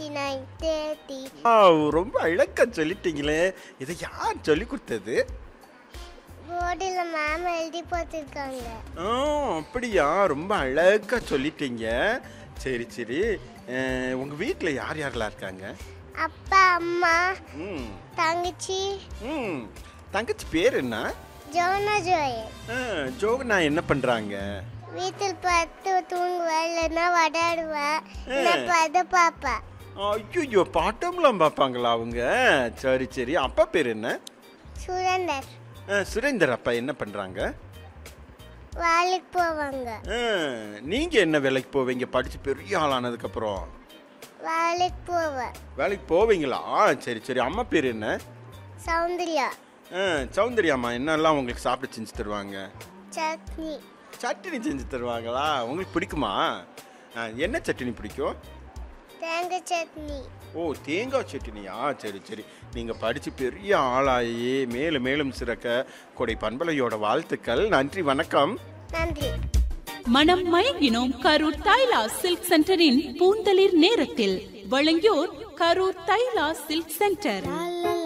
twenty nine thirty ஆ, ரொம்ப அழகா சொல்லிட்டீங்களே இதை யார் சொல்லி கொடுத்தது போர்டில் மேம் எழுதி போட்டிருக்காங்க ஆ அப்படியா ரொம்ப அழகா சொல்லிட்டீங்க சரி சரி அஹ், உங்க வீட்டில் யார் யாரெல்லாம் இருக்காங்க அப்பா அம்மா ம் தங்கச்சி ம் தங்கச்சி பேர் என்ன ஜோனா ஜோயல் ஆ, ஜோகனா என்ன பண்றாங்க வீட்டில் பார்த்து தூங்குவேன் இல்லைன்னா விளையாடுவேன் இல்லை பத பார்ப்பேன் ஐயோ பாட்டம்லாம் பார்ப்பாங்களா அவங்க சரி சரி அப்பா பேர் என்ன சுரந்தர் ஆ, சுரேந்தர் அப்பா என்ன பண்றாங்க வேலைக்கு போவாங்க ஆ, நீங்க என்ன வேலைக்கு போவீங்க படிச்சு பெரிய ஆளானதுக்கு அப்புறம் வேலைக்கு போவேன் வேலைக்கு போவீங்களா சரி சரி அம்மா பேர் என்ன சௌந்தர்யா ஆ, சௌந்தர்யா அம்மா என்னெல்லாம் உங்களுக்கு சாப்பிட செஞ்சு தருவாங்க சட்னி சட்னி செஞ்சு தருவாங்களா உங்களுக்கு பிடிக்குமா ஆ, என்ன சட்னி பிடிக்கும் தேங்காய் சட்னி ஓ தேங்காய் சட்னியா சரி சரி நீங்கள் படித்து பெரிய ஆளாகி மேலும் மேலும் சிறக்க கொடை பண்பலையோட வாழ்த்துக்கள் நன்றி வணக்கம் நன்றி மனம் மயங்கினோம் கரூர் தைலா சில்க் சென்டரின் பூந்தளிர் நேரத்தில் வழங்கியோர் கரூர் தைலா சில்க் சென்டர் லா, லா,